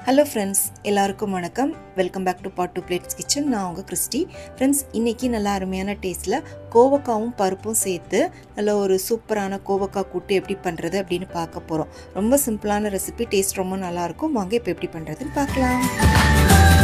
hello friends எல்லாருக்கும் வணக்கம் welcome back to pot to plates kitchen நான் உங்கள் கிறிஸ்டி ஃப்ரெண்ட்ஸ் இன்றைக்கி நல்லா அருமையான டேஸ்ட்டில் கோவக்காவும் பருப்பும் சேர்த்து நல்ல ஒரு சூப்பரான கோவக்காய் கூட்டு எப்படி பண்ணுறது அப்படின்னு பார்க்க போகிறோம் ரொம்ப சிம்பிளான ரெசிபி டேஸ்ட் ரொம்ப நல்லாயிருக்கும் வாங்க இப்போ எப்படி பண்ணுறதுன்னு பார்க்கலாம்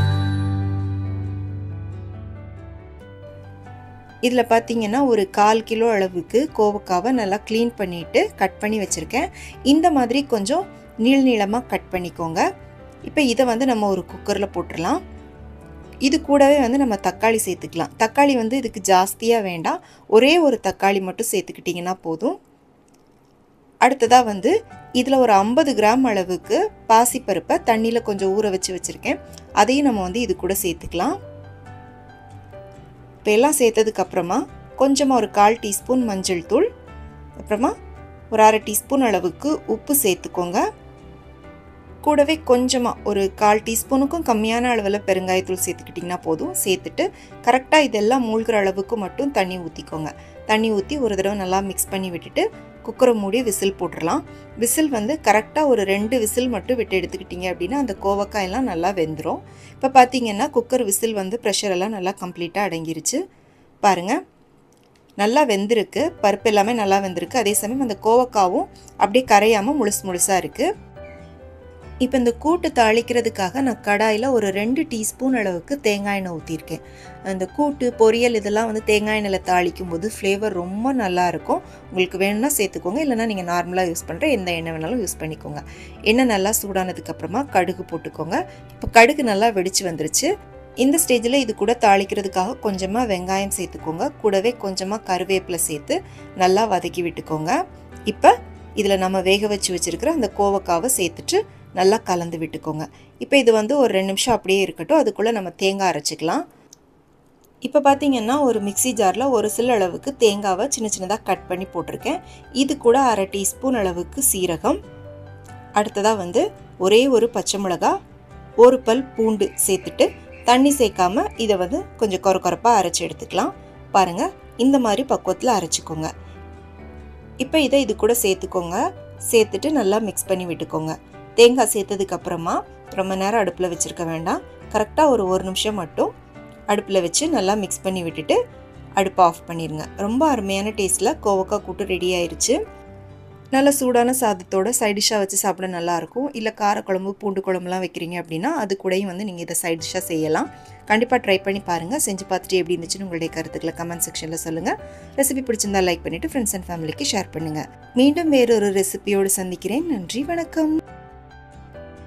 இதில் பார்த்தீங்கன்னா ஒரு கால் கிலோ அளவுக்கு கோவக்காவை நல்லா க்ளீன் பண்ணிவிட்டு கட் பண்ணி வச்சுருக்கேன் இந்த மாதிரி கொஞ்சம் நீள் நீளமாக கட் பண்ணிக்கோங்க இப்போ இதை வந்து நம்ம ஒரு குக்கரில் போட்டுடலாம் இது கூடவே வந்து நம்ம தக்காளி சேர்த்துக்கலாம் தக்காளி வந்து இதுக்கு ஜாஸ்தியாக வேண்டாம் ஒரே ஒரு தக்காளி மட்டும் சேர்த்துக்கிட்டிங்கன்னா போதும் அடுத்ததாக வந்து இதில் ஒரு ஐம்பது கிராம் அளவுக்கு பாசிப்பருப்பை தண்ணியில் கொஞ்சம் ஊற வச்சு வச்சுருக்கேன் அதையும் நம்ம வந்து இது கூட சேர்த்துக்கலாம் இப்போ எல்லாம் சேர்த்ததுக்கப்புறமா கொஞ்சமாக ஒரு கால் டீஸ்பூன் மஞ்சள் தூள் அப்புறமா ஒரு அரை டீஸ்பூன் அளவுக்கு உப்பு சேர்த்துக்கோங்க கூடவே கொஞ்சமாக ஒரு கால் டீஸ்பூனுக்கும் கம்மியான அளவில் பெருங்காயத்தூள் சேர்த்துக்கிட்டிங்கன்னா போதும் சேர்த்துட்டு கரெக்டாக இதெல்லாம் மூழ்கிற அளவுக்கு மட்டும் தண்ணி ஊற்றிக்கோங்க தண்ணி ஊற்றி ஒரு தடவை நல்லா மிக்ஸ் பண்ணி விட்டுட்டு குக்கரை மூடி விசில் போட்டுடலாம் விசில் வந்து கரெக்டாக ஒரு ரெண்டு விசில் மட்டும் விட்டு எடுத்துக்கிட்டிங்க அப்படின்னா அந்த கோவக்காயெல்லாம் நல்லா வெந்துடும் இப்போ பார்த்தீங்கன்னா குக்கர் விசில் வந்து ப்ரெஷர் எல்லாம் நல்லா கம்ப்ளீட்டாக அடங்கிருச்சு பாருங்கள் நல்லா வெந்திருக்கு பருப்பு எல்லாமே நல்லா வெந்திருக்கு அதே சமயம் அந்த கோவக்காவும் அப்படியே கரையாமல் முழுசு முழுசாக இருக்குது இப்போ இந்த கூட்டு தாளிக்கிறதுக்காக நான் கடாயில் ஒரு ரெண்டு டீஸ்பூன் அளவுக்கு தேங்காய் எண்ணெய் ஊற்றிருக்கேன் அந்த கூட்டு பொரியல் இதெல்லாம் வந்து தேங்காய் எண்ணெயில் தாளிக்கும் போது ஃப்ளேவர் ரொம்ப நல்லாயிருக்கும் உங்களுக்கு வேணும்னா சேர்த்துக்கோங்க இல்லைனா நீங்கள் நார்மலாக யூஸ் பண்ணுற எந்த எண்ணெய் வேணாலும் யூஸ் பண்ணிக்கோங்க எண்ணெய் நல்லா சூடானதுக்கப்புறமா கடுகு போட்டுக்கோங்க இப்போ கடுகு நல்லா வெடிச்சு வந்துருச்சு இந்த ஸ்டேஜில் இது கூட தாளிக்கிறதுக்காக கொஞ்சமாக வெங்காயம் சேர்த்துக்கோங்க கூடவே கொஞ்சமாக கருவேப்பிலை சேர்த்து நல்லா வதக்கி விட்டுக்கோங்க இப்போ இதில் நம்ம வேக வச்சு வச்சுருக்கிற அந்த கோவக்காவை சேர்த்துட்டு நல்லா கலந்து விட்டுக்கோங்க இப்போ இது வந்து ஒரு ரெண்டு நிமிஷம் அப்படியே இருக்கட்டும் அதுக்குள்ளே நம்ம தேங்காய் அரைச்சிக்கலாம் இப்போ பார்த்தீங்கன்னா ஒரு மிக்சி ஜாரில் ஒரு சில அளவுக்கு தேங்காவை சின்ன சின்னதாக கட் பண்ணி போட்டிருக்கேன் இது கூட அரை டீஸ்பூன் அளவுக்கு சீரகம் அடுத்ததாக வந்து ஒரே ஒரு பச்சை மிளகா ஒரு பல் பூண்டு சேர்த்துட்டு தண்ணி சேர்க்காம இதை வந்து கொஞ்சம் கொர கொரப்பாக அரைச்சி எடுத்துக்கலாம் பாருங்கள் இந்த மாதிரி பக்குவத்தில் அரைச்சிக்கோங்க இப்போ இதை இது கூட சேர்த்துக்கோங்க சேர்த்துட்டு நல்லா மிக்ஸ் பண்ணி விட்டுக்கோங்க தேங்காய் சேர்த்ததுக்கு அப்புறமா ரொம்ப நேரம் அடுப்பில் வச்சுருக்க வேண்டாம் கரெக்டாக ஒரு ஒரு நிமிஷம் மட்டும் அடுப்பில் வச்சு நல்லா மிக்ஸ் பண்ணி விட்டுட்டு அடுப்பை ஆஃப் பண்ணிடுங்க ரொம்ப அருமையான டேஸ்ட்டில் கோவக்காய் கூட்டு ரெடி ஆயிடுச்சு நல்ல சூடான சாதத்தோட சைடிஷ்ஷாக வச்சு சாப்பிட நல்லாயிருக்கும் இல்லை காரக்குழம்பு பூண்டு குழம்புலாம் வைக்கிறீங்க அப்படின்னா அது கூடயும் வந்து நீங்கள் இதை சைட் டிஷ்ஷாக செய்யலாம் கண்டிப்பாக ட்ரை பண்ணி பாருங்கள் செஞ்சு பார்த்துட்டு எப்படி இருந்துச்சுன்னு உங்களுடைய கருத்துக்களை கமெண்ட் செக்ஷனில் சொல்லுங்கள் ரெசிபி பிடிச்சிருந்தா லைக் பண்ணிவிட்டு ஃப்ரெண்ட்ஸ் அண்ட் ஃபேமிலிக்கு ஷேர் பண்ணுங்கள் மீண்டும் வேறொரு ரெசிபியோடு சந்திக்கிறேன் நன்றி வணக்கம்